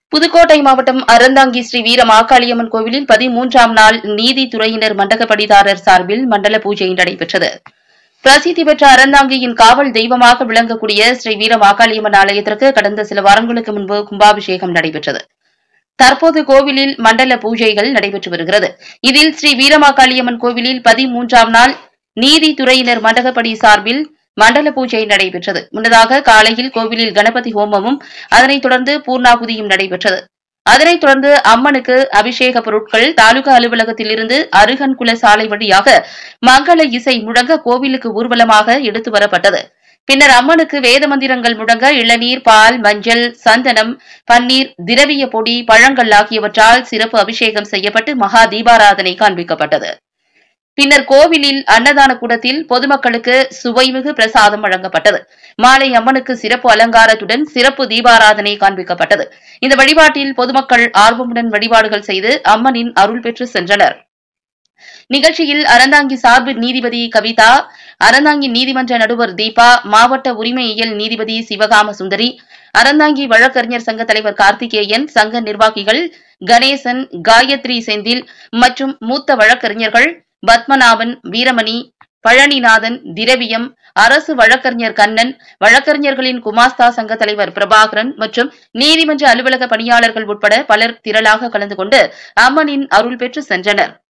புதுக்கோட்டை மாவட்டம் அறந்தாங்கி ஸ்ரீ வீர மாகாளியம்மன் கோவிலில் பதிமூன்றாம் நாள் நீதித்துறையினர் மண்டகப்படிதாரர் சார்பில் மண்டல பூஜை நடைபெற்றது பிரசித்தி பெற்ற அறந்தாங்கியின் காவல் தெய்வமாக விளங்கக்கூடிய ஸ்ரீ வீர மாகாளியம்மன் ஆலயத்திற்கு கடந்த சில வாரங்களுக்கு முன்பு கும்பாபிஷேகம் நடைபெற்றது தற்போது கோவிலில் மண்டல பூஜைகள் நடைபெற்று வருகிறது இதில் ஸ்ரீ வீரமாகாளியம்மன் கோவிலில் பதிமூன்றாம் நாள் நீதித்துறையினர் மண்டகப்படி சார்பில் மண்டல பூஜை நடைபெற்றது முன்னதாக காலையில் கோவிலில் கணபதி ஹோமமும் அதனைத் தொடர்ந்து பூர்ணாகுதியும் நடைபெற்றது அதனைத் தொடர்ந்து அம்மனுக்கு அபிஷேக பொருட்கள் தாலுகா அலுவலகத்திலிருந்து அருகன்குல சாலை வழியாக மங்கள இசை முழங்க கோவிலுக்கு ஊர்வலமாக எடுத்து வரப்பட்டது பின்னர் அம்மனுக்கு வேத மந்திரங்கள் முழங்க இளநீர் பால் மஞ்சள் சந்தனம் பன்னீர் திரவிய பொடி பழங்கள் ஆகியவற்றால் சிறப்பு அபிஷேகம் செய்யப்பட்டு மகா தீபாராதனை காண்பிக்கப்பட்டது பின்னர் கோவிலில் அன்னதான கூடத்தில் பொதுமக்களுக்கு சுவைமிகு பிரசாதம் வழங்கப்பட்டது மாலை அம்மனுக்கு சிறப்பு அலங்காரத்துடன் சிறப்பு தீபாராதனை காண்பிக்கப்பட்டது இந்த வழிபாட்டில் பொதுமக்கள் ஆர்வமுடன் வழிபாடுகள் செய்து அம்மனின் அருள் பெற்று சென்றனர் நிகழ்ச்சியில் அறந்தாங்கி சார்பு நீதிபதி கவிதா அறந்தாங்கி நீதிமன்ற நடுவர் தீபா மாவட்ட உரிமையியல் நீதிபதி சிவகாம சுந்தரி அறந்தாங்கி வழக்கறிஞர் சங்க தலைவர் கார்த்திகேயன் சங்க நிர்வாகிகள் கணேசன் காயத்ரி செந்தில் மற்றும் மூத்த வழக்கறிஞர்கள் பத்மநாபன் வீரமணி பழனிநாதன் திரவியம் அரசு வழக்கறிஞர் கண்ணன் வழக்கறிஞர்களின் குமாஸ்தா சங்க தலைவர் பிரபாகரன் மற்றும் நீதிமன்ற அலுவலக பணியாளர்கள் உட்பட பலர் திரளாக கலந்து கொண்டு அம்மனின் அருள் பெற்று சென்றனர்